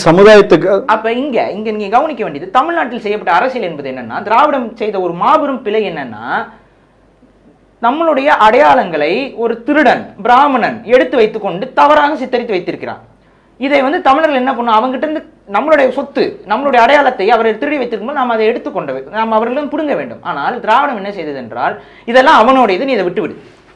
சமுதாயத்துக்கு அப்ப இங்க இங்க நீங்க கவனிக்க வேண்டியது தமிழ்நாட்டில் செய்யப்பட்ட அரசியல் என்பது என்னன்னா திராவிடம் செய்த ஒரு மாபெரும் பிழை என்னன்னா நம்மளுடைய அடையாளங்களை ஒரு திருடன் பிராமணன் எடுத்து வைத்துக்கொண்டு தவறாக சித்தரித்து வைத்திருக்கிறான் இதை வந்து தமிழர்கள் என்ன பண்ணும் அவங்ககிட்ட இருந்து நம்மளுடைய சொத்து நம்மளுடைய அடையாளத்தை அவர் திருடி வைத்திருக்கும்போது நாம் அதை எடுத்துக்கொண்டு நாம் அவர்களிடம் புடுங்க வேண்டும் ஆனால் திராவிடம் என்ன செய்தது என்றால் இதெல்லாம் அவனோட இது நீ இதை விட்டு விடு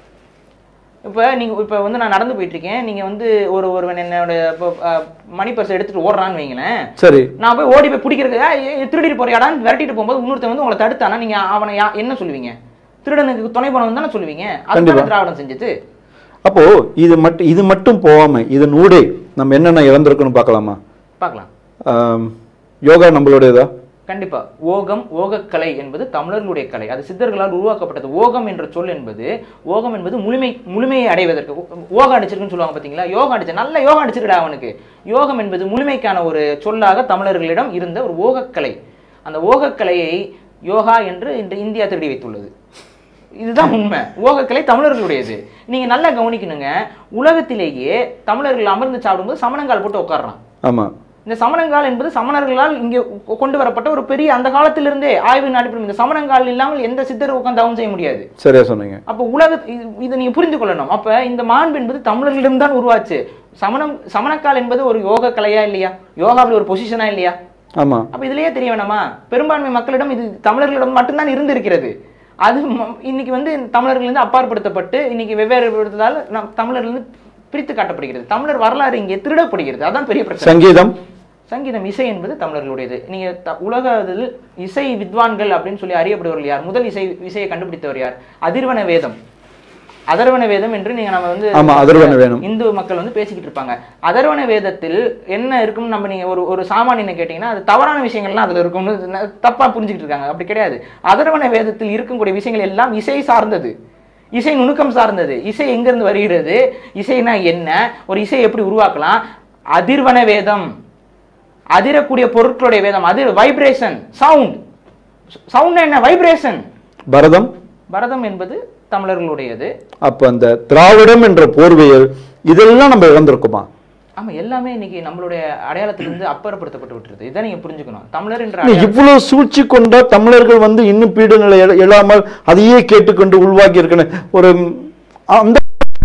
இப்போ நீங்கள் இப்போ வந்து நான் நடந்து போயிட்டு இருக்கேன் நீங்கள் வந்து ஒரு ஒருவன் என்னோட இப்போ மணி பர்ஸ் எடுத்துட்டு ஓடுறான்னு வைங்களேன் சரி நான் போய் ஓடி போய் பிடிக்கிறதுக்கு "ஏய், ஏய், திருடிட்டு போறியாடான்னு விரட்டிட்டு போகும்போது இன்னொருத்தன் வந்து உங்களை தடுத்தானா நீங்க அவனை யா- என்ன சொல்லுவீங்க திருடனுக்கு துணை போனவன் தானே சொல்லுவீங்க அது கண்டிப்பா. திராவிடம் செஞ்சது அப்போ இது மட்டும் இது மட்டும் போகாம இதன் ஊடே நம்ம என்னென்ன இழந்திருக்குன்னு பார்க்கலாமா பார்க்கலாம் ஆம், யோகா நம்மளுடையதா கண்டிப்பா ஓகம் ஓகக்கலை என்பது தமிழர்களுடைய கலை அது சித்தர்களால் உருவாக்கப்பட்டது ஓகம் என்ற சொல் என்பது ஓகம் என்பது முழுமை முழுமையை அடைவதற்கு ஓகா அடிச்சிருக்குன்னு சொல்லுவாங்க பாத்தீங்களா யோகா அடிச்ச நல்ல யோகா அடிச்சிருக்கடா அவனுக்கு யோகம் என்பது முழுமைக்கான ஒரு சொல்லாக தமிழர்களிடம் இருந்த ஒரு ஓகக்கலை அந்த ஓகக்கலையை யோகா என்று இன்று இந்தியா திருடி வைத்துள்ளது இதுதான் உண்மை ஓகக்கலை தமிழர்களுடையது நீங்க நல்லா கவனிக்கணுங்க உலகத்திலேயே தமிழர்கள் அமர்ந்து சாப்பிடும்போது சமணங்கால் போட்டு உட்கார்றான் ஆமா இந்த சமணங்கால் என்பது சமணர்களால் இங்கே கொ- கொண்டு வரப்பட்ட ஒரு பெரிய அந்த காலத்திலிருந்தே ஆய்வு அடிப்படையில் இந்த சமணங்கால் இல்லாமல் எந்த சித்தர் உட்கார்ந்து தவம் செய்ய முடியாது சரியா சொன்னீங்க அப்போ உலக இது- இதை நீங்க புரிந்து கொள்ளணும் அப்ப இந்த மாண்பு என்பது தமிழர்களிடம் தான் உருவாச்சு சமணம் சமணக்கால் என்பது ஒரு யோக கலையா இல்லையா யோகாவில் ஒரு பொசிஷனா இல்லையா ஆமா அப்ப இதுலயே தெரிய வேணாமா பெரும்பான்மை மக்களிடம் இது தமிழர்களிடம் மட்டும்தான் இருந்திருக்கிறது அது ம- இன்னைக்கு வந்து தமிழர்களிருந்து அப்பாற்படுத்தப்பட்டு இன்னைக்கு வெவ்வேறு விதத்தால் நம் தமிழர்களிருந்து பிரித்து காட்டப்படுகிறது தமிழர் வரலாறு இங்கே திருடப்படுகிறது அதான் பெரிய பிரச்சனை சங்கீதம் சங்கீதம் இசை என்பது தமிழர்களுடையது நீங்க த- உலக இதில் இசை வித்வான்கள் அப்படின்னு சொல்லி அறியப்படுபவர்கள் யார் முதல் இசை இசையை கண்டுபிடித்தவர் யார் அதிர்வன வேதம் அதர்வன வேதம் என்று நீங்க நம்ம வந்து ஆமா, அதர்வன வேதம். இந்து மக்கள் வந்து பேசிக்கிட்டு இருப்பாங்க அதர்வன வேதத்தில் என்ன இருக்கும்னு நம்ம நீங்க ஒரு ஒரு சாமானியனை கேட்டீங்கன்னா அது தவறான விஷயங்கள்லாம் அதுல இருக்கும்னு ந- தப்பா புரிஞ்சுக்கிட்டு இருக்காங்க அப்படி கிடையாது அதர்வன வேதத்தில் இருக்கக்கூடிய விஷயங்கள் எல்லாம் இசை சார்ந்தது இசை நுணுக்கம் சார்ந்தது இசை எங்கிருந்து வருகிறது இசைனா என்ன ஒரு இசை எப்படி உருவாக்கலாம் அதிர்வன வேதம் அதிரக்கூடிய பொருட்களுடைய வேதம் அதிர் வைப்ரேஷன் சவுண்ட் சவுண்ட் என்ன வைப்ரேஷன் பரதம் பரதம் என்பது தமிழர்களுடையது அப்ப அந்த திராவிடம் என்ற போர்வையில் இதெல்லாம் நம்ம இழந்திருக்குமா ஆமா எல்லாமே இன்னைக்கு நம்மளுடைய அடையாளத்திலிருந்து அப்புறப்படுத்தப்பட்டு விட்டுருது இதை நீங்க புரிஞ்சுக்கணும் தமிழர் என்ற இன்னும் அடையாளம் இவ்வளவு சூழ்ச்சி கொண்ட தமிழர்கள் வந்து இன்னும் பீடு நிலை எழ- எழாமல் அதையே கேட்டுக்கொண்டு உள்வாக்கி இருக்கணும் ஒரு ம், அந்த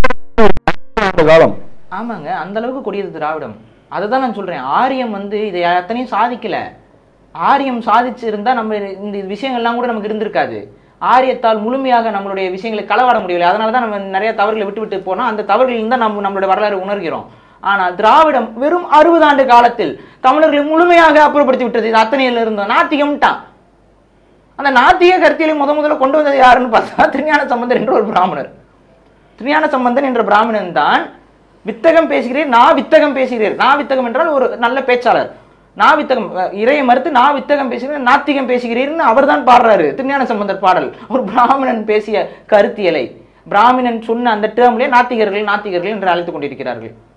காலம் ஆமாங்க அந்த அளவுக்கு கொடியது திராவிடம் அதை தான் நான் சொல்றேன் ஆரியம் வந்து இதை அத்தனையும் சாதிக்கல ஆரியம் சாதிச்சு இருந்தா நம்ம இந்த விஷயங்கள்லாம் கூட நமக்கு இருந்திருக்காது ஆரியத்தால் முழுமையாக நம்மளுடைய விஷயங்களை களவாட முடியவில்லை அதனால தான் நம்ம நிறைய தவறுகளை விட்டு விட்டு போனோம் அந்த தவறுகளில் தான் நம்ம நம்மளுடைய வரலாறு உணர்கிறோம் ஆனால் திராவிடம் வெறும் அறுபது ஆண்டு காலத்தில் தமிழர்களை முழுமையாக அப்புறப்படுத்தி விட்டது இது அத்தனையில் இருந்தோம் நாத்திகம்ட்டான் அந்த நாத்திக கருத்தியலை முத முதல்ல கொண்டு வந்தது யாருன்னு பார்த்தா திருஞான சம்பந்தர் என்ற ஒரு பிராமணர் திருஞான சம்பந்தன் என்ற பிராமணன் தான் வித்தகம் பேசுகிறேன் நான் வித்தகம் பேசுகிறேன் நான் வித்தகம் என்றால் ஒரு நல்ல பேச்சாளர் நான் வித்தகம் அஹ், இறையை மறுத்து நான் வித்தகம் பேசுகிறேன் நாத்திகம் பேசுகிறேன்னு அவர் தான் பாடுறாரு திருஞான சம்பந்தர் பாடல் ஒரு பிராமணன் பேசிய கருத்தியலை பிராமணன் சொன்ன அந்த டேர்ம்லேயே நாத்திகர்கள் நாத்திகர்கள் என்று அழைத்துக் கொண்டிருக்கிறார்கள்